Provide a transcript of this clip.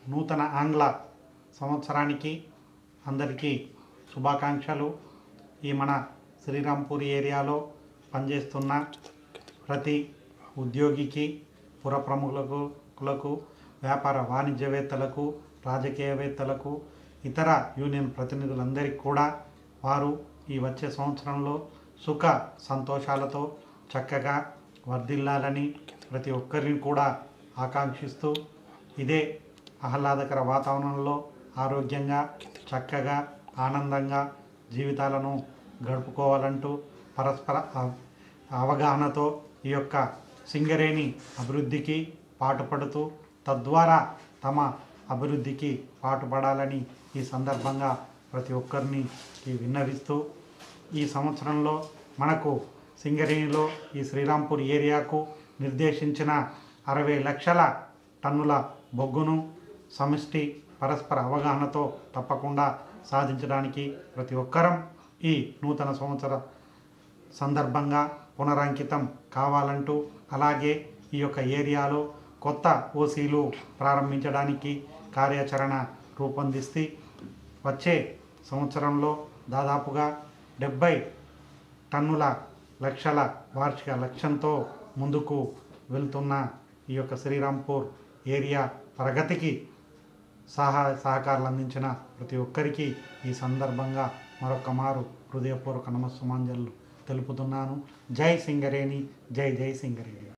నూతన ఆంగ్ల సంవత్సరానికి అందరికీ శుభాకాంక్షలు ఈ మన శ్రీరాంపూర్ ఏరియాలో పనిచేస్తున్న ప్రతి ఉద్యోగికి పుర ప్రముఖులకు కులకు వ్యాపార వాణిజ్యవేత్తలకు రాజకీయవేత్తలకు ఇతర యూనియన్ ప్రతినిధులందరికీ కూడా వారు ఈ వచ్చే సంవత్సరంలో సుఖ సంతోషాలతో చక్కగా వర్ధిల్లాలని ప్రతి ఒక్కరిని కూడా ఆకాంక్షిస్తూ ఇదే ఆహ్లాదకర వాతావరణంలో ఆరోగ్యంగా చక్కగా ఆనందంగా జీవితాలను గడుపుకోవాలంటూ పరస్పర అవ- అవగాహనతో ఈ యొక్క సింగరేణి అభివృద్ధికి పాటుపడుతూ తద్వారా తమ అభివృద్ధికి పాటుపడాలని ఈ సందర్భంగా ప్రతి ఒక్కరిని ఈ విన్నవిస్తూ ఈ సంవత్సరంలో మనకు సింగరేణిలో ఈ శ్రీరాంపూర్ ఏరియాకు నిర్దేశించిన అరవై లక్షల టన్నుల బొగ్గును సమిష్టి పరస్పర అవగాహనతో తప్పకుండా సాధించడానికి ప్రతి ఒక్కరం ఈ నూతన సంవత్సర సందర్భంగా పునరంకితం కావాలంటూ అలాగే ఈ యొక్క ఏరియాలో కొత్త ఓసీలు ప్రారంభించడానికి కార్యాచరణ రూపొందిస్తే వచ్చే సంవత్సరంలో దాదాపుగా డెబ్బై టన్నుల లక్షల వార్షిక లక్ష్యంతో ముందుకు వెళ్తున్న ఈ యొక్క శ్రీరాంపూర్ ఏరియా ప్రగతికి సహాయ సహకారాలు అందించిన ప్రతి ఒక్కరికి ఈ సందర్భంగా మరొక మారు హృదయపూర్వక నమస్సుమాంజలు తెలుపుతున్నాను జై సింగరేణి జై జై సింగరేణి